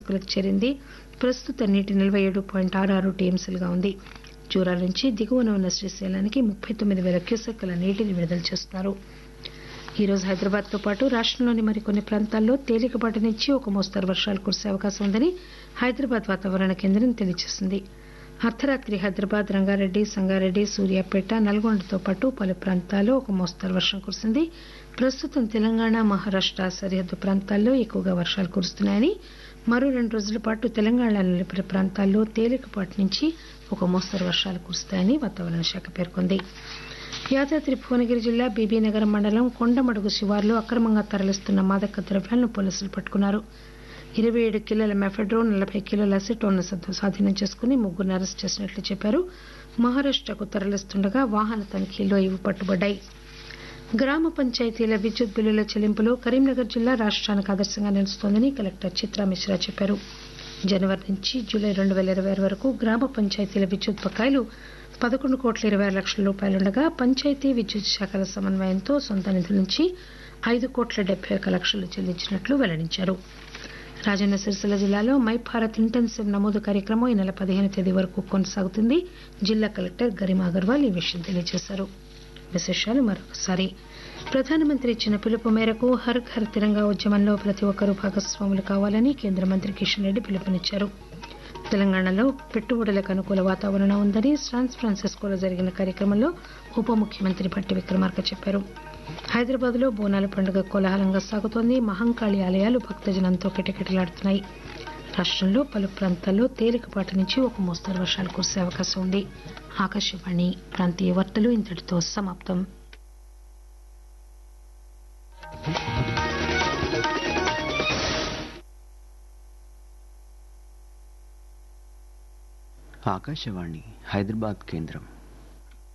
దిక్కులకు చేరింది ప్రస్తుత నీటి నిల్వ ఏడు పాయింట్ ఆరు ఆరు టీఎంసీలుగా ఉంది జూరాల నుంచి దిగువన ఉన్న శ్రీశైలానికి ముప్పై తొమ్మిది వేల క్యూసెక్కుల నీటిని విడుదల చేస్తున్నారు ఈ రోజు హైదరాబాద్ తో పాటు రాష్టంలోని మరికొన్ని ప్రాంతాల్లో తేలికపాటి నుంచి ఒక మోస్తరు వర్షాలు కురిసే అవకాశం ఉందని హైదరాబాద్ వాతావరణ కేంద్రం తెలియజేసింది అర్ధరాత్రి హైదరాబాద్ రంగారెడ్డి సంగారెడ్డి సూర్యాపేట నల్గొండతో పాటు పలు ప్రాంతాల్లో ఒక మోస్తరు వర్షం కురిసింది ప్రస్తుతం తెలంగాణ మహారాష్ట సరిహద్దు ప్రాంతాల్లో ఎక్కువగా వర్షాలు కురుస్తున్నాయని మరో రెండు రోజుల పాటు తెలంగాణలోని పలు ప్రాంతాల్లో తేలికపాటి నుంచి ఒక మోస్తరు వర్షాలు కురుస్తాయని వాతావరణ శాఖ పేర్కొంది యాదాద్రి భువనగిరి జిల్లా బీబీనగరం మండలం కొండమడుగు శివార్లో అక్రమంగా తరలిస్తున్న మాదక ద్రవ్యాలను పోలీసులు పట్టుకున్నారు ఇరవై ఏడు కిలోల మెఫెడ్రోన్ నలభై కిలోల అసిటోన్ స్వాధీనం చేసుకుని ముగ్గురిని అరెస్ట్ చేసినట్లు చెప్పారు మహారాష్టకు తరలిస్తుండగా వాహన తనిఖీల్లో ఇవి పట్టుబడ్డాయి గ్రామ పంచాయతీల విద్యుత్ బిల్లుల చెల్లింపులో కరీంనగర్ జిల్లా రాష్ట్రానికి ఆదర్శంగా నిలుస్తోందని కలెక్టర్ చిత్రా మిశ్రా చెప్పారు జనవరి నుంచి జూలై రెండు వేల ఇరవై ఆరు వరకు గ్రామ పంచాయతీల విద్యుత్ బకాయిలు పదకొండు కోట్ల ఇరవై ఆరు లక్షల రూపాయలుండగా పంచాయతీ విద్యుత్ శాఖల సమన్వయంతో సొంత నిధుల నుంచి ఐదు కోట్ల డెబ్బై ఒక్క లక్షలు చెల్లించినట్లు వెల్లడించారు రాజన్న సిరిసిల్ల జిల్లాలో మై భారత్ ఇంటెన్సివ్ నమోదు కార్యక్రమం ఈ నెల పదిహేను తేదీ వరకు కొనసాగుతుంది జిల్లా కలెక్టర్ గరిమా అగర్వాల్ ఈ విషయం తెలియజేశారు విశేషాలు మరొకసారి ప్రధానమంత్రి ఇచ్చిన పిలుపు మేరకు హర్ ఘర్ తిరంగా ఉద్యమంలో ప్రతి ఒక్కరూ భాగస్వాములు కావాలని కేంద్ర మంత్రి కిషన్ రెడ్డి పిలుపునిచ్చారు తెలంగాణలో పెట్టుబడులకు అనుకూల వాతావరణం ఉందని శాన్ ఫ్రాన్సిస్కోలో జరిగిన కార్యక్రమంలో ఉప ముఖ్యమంత్రి భట్టి విక్రమార్క చెప్పారు హైదరాబాద్ లో బోనాల పండుగ కోలాహలంగా సాగుతోంది మహంకాళి ఆలయాలు భక్తజనంతో కిటకిటలాడుతున్నాయి రాష్టంలో పలు ప్రాంతాల్లో తేలికపాటి నుంచి ఒక మోస్తరు వర్షాలు కురిసే అవకాశం ఉంది ఆకాశవాణి ప్రాంతీయ వార్తలు ఇంతటితో సమాప్తం ఆకాశవాణి హైదరాబాద్ కేంద్రం